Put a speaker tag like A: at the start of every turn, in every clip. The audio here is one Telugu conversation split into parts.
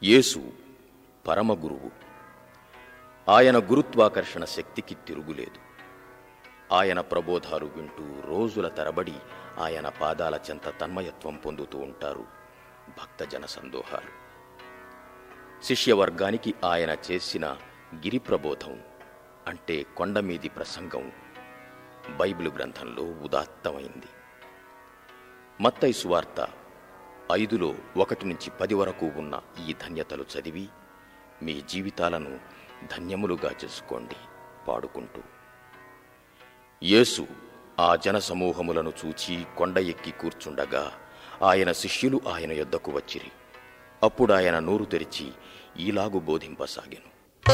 A: యేసు పరమగురువు ఆయన గురుత్వాకర్షణ శక్తికి తిరుగులేదు ఆయన ప్రబోధాలు వింటూ రోజుల తరబడి ఆయన పాదాల చెంత తన్మయత్వం పొందుతూ ఉంటారు భక్తజన సందోహాలు శిష్యవర్గానికి ఆయన చేసిన గిరి ప్రబోధం అంటే కొండమీది ప్రసంగం బైబిల్ గ్రంథంలో ఉదాత్తమైంది మత్తయి సువార్త ఐదులో ఒకటి నుంచి పది వరకు ఉన్న ఈ ధన్యతలు చదివి మీ జీవితాలను ధన్యములుగా చేసుకోండి పాడుకుంటూ యేసు ఆ జనసమూహములను చూచి కొండ ఎక్కి కూర్చుండగా ఆయన శిష్యులు ఆయన యొద్దకు వచ్చిరి అప్పుడు ఆయన నోరు తెరిచి ఈలాగు బోధింపసాగెను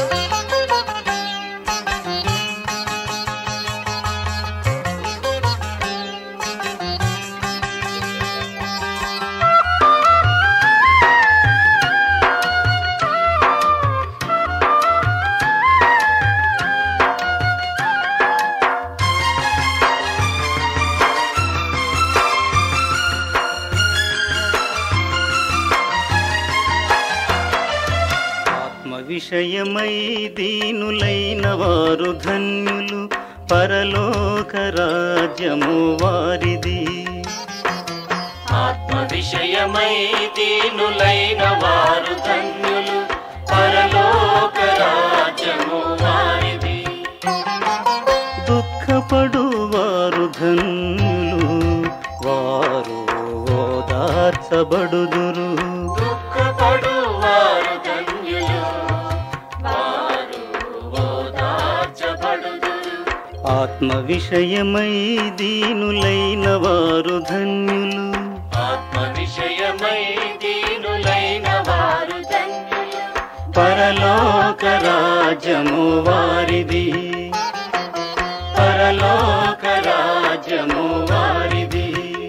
B: ఆత్మ విషయమై దీనులైన వారు ధన్యులు పరలోక రాజ్యము వారిది
C: ఆత్మ విషయమై దీనులైన వారు ధన్యులు పరలోక రాజ్యము వారిది
B: దుఃఖపడు వారు ధన్యులు వారు ఓదార్చబడుదురు
C: దుఃఖపడు వారు ధన్యులు వారు ఓదార్చబడుదురు
B: ఆత్మ విషయమై దీనులైన వారు ధన్యులు
C: ఆత్మ విషయమై దీనులైన వారు ధన్యులు
B: పరలోక రాజ్యము వారిది పరలోక రాజ్యము వారిది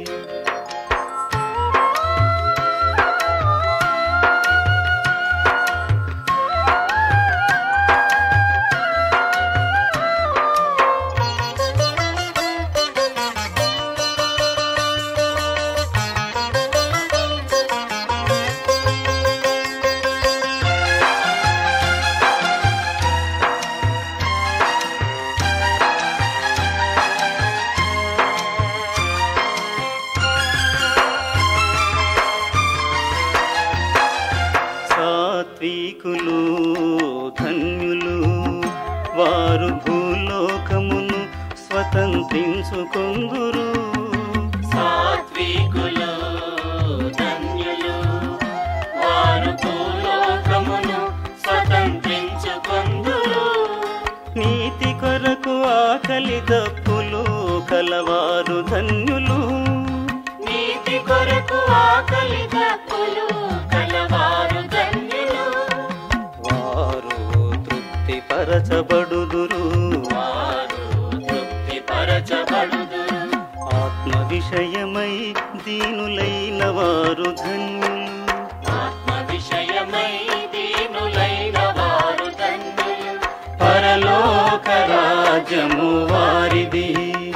B: సాత్వికులు ధన్యులు వారు భూలోకమును స్వతంత్రించుకొందురు
C: సాత్వికులు ధన్యులు వారు భూలోకమును స్వతంత్రించుకొందురు
B: నీతి కొరకు ఆకలి దప్పులు కలవారు ధన్యులు
C: నీతి కొరకు ఆకలి దప్పులు కలవారు ధన్యులు
B: వారు తృప్తి పరచబడుదురు
C: వారు తృప్తి పరచబడుదురు
B: ఆత్మ విషయమై దీనులైన వారు ధన్యులు
C: ఆత్మ విషయమై దీనులైన వారు ధన్యులు
B: పరలోక రాజ్యము వారిది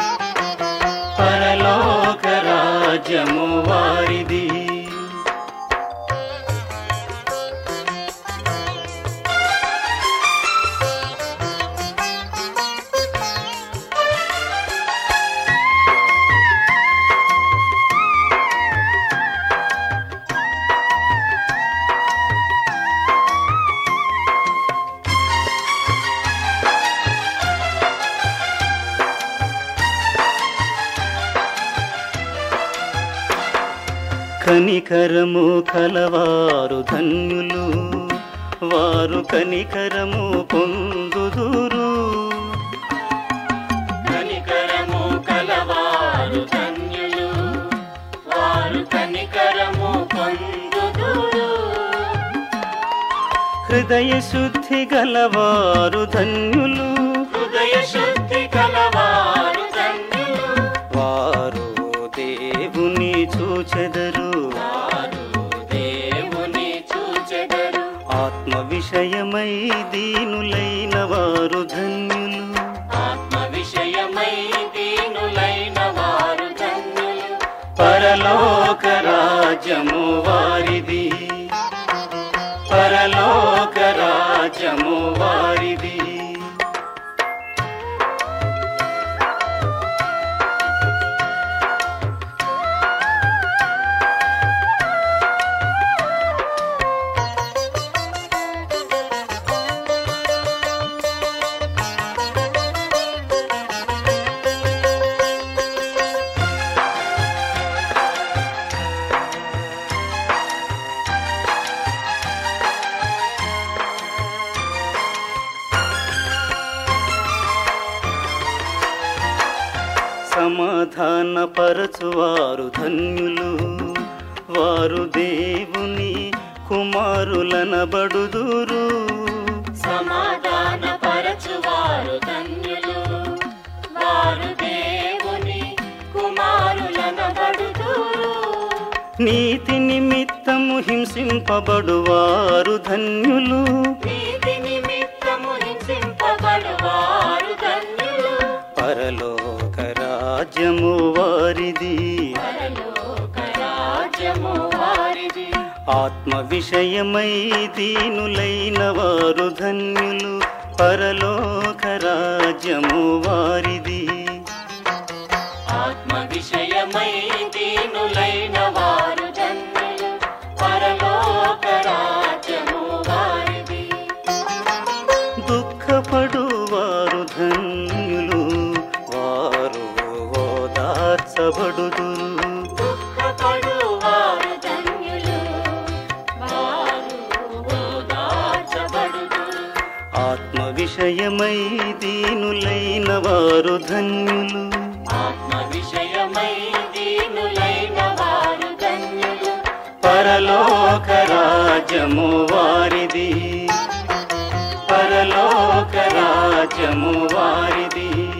B: పరలోక రాజ్యము వారిది కనికరము కలవారు ధన్యులు వారు కనికరము పొందుదురు
C: కనికరము కలవారు ధన్యులు వారు కనికరము పొందుదురు
B: హృదయ శుద్ధి గలవారు ధన్యులు
C: హృదయ శుద్ధి కలవారు ధన్యులు
B: వారు దేవుని చూచెదరు
C: వారు దేవుని చూచెదరు
B: ఆత్మ విషయమై దీనులైన వారు ధన్యులు
C: ఆత్మ విషయమై దీనులైన వారు ధన్యులు
B: పరలోక రాజ్యము వారిది పరలోక రాజ్యము వారిది సమాధాన పరచువారు ధన్యులు వారు దేవుని కుమారులనబడుదురు
C: సమాధాన పరచువారు ధన్యులు వారు దేవుని కుమారులనబడుదురు
B: నీతి నిమిత్తము హింసింపబడువారు ధన్యులు
C: నీతి నిమిత్తము హింసింపబడువారు ధన్యులు
B: పరలోక రాజ్యము వారిది
C: పరలోక రాజ్యము వారిది
B: ఆత్మ విషయమై దీనులైన వారు ధన్యులు పరలోక రాజ్యము వారిది
C: ఆత్మ విషయమై దీనులైన వారు ధన్యులు పరలోక రాజ్యము వారిది
B: దుఃఖపడువారు ధన్యులు వారు ఓదార్చబడుదురు
C: దుఃఖపడువారు ధన్యులు వారు ఓదార్చబడుదురు
B: ఆత్మ విషయమై దీనులైన వారు ధన్యులు
C: ఆత్మ విషయమై దీనులైన వారు ధన్యులు
B: పరలోక రాజ్యము వారిది పరలోక రాజ్యము వారిది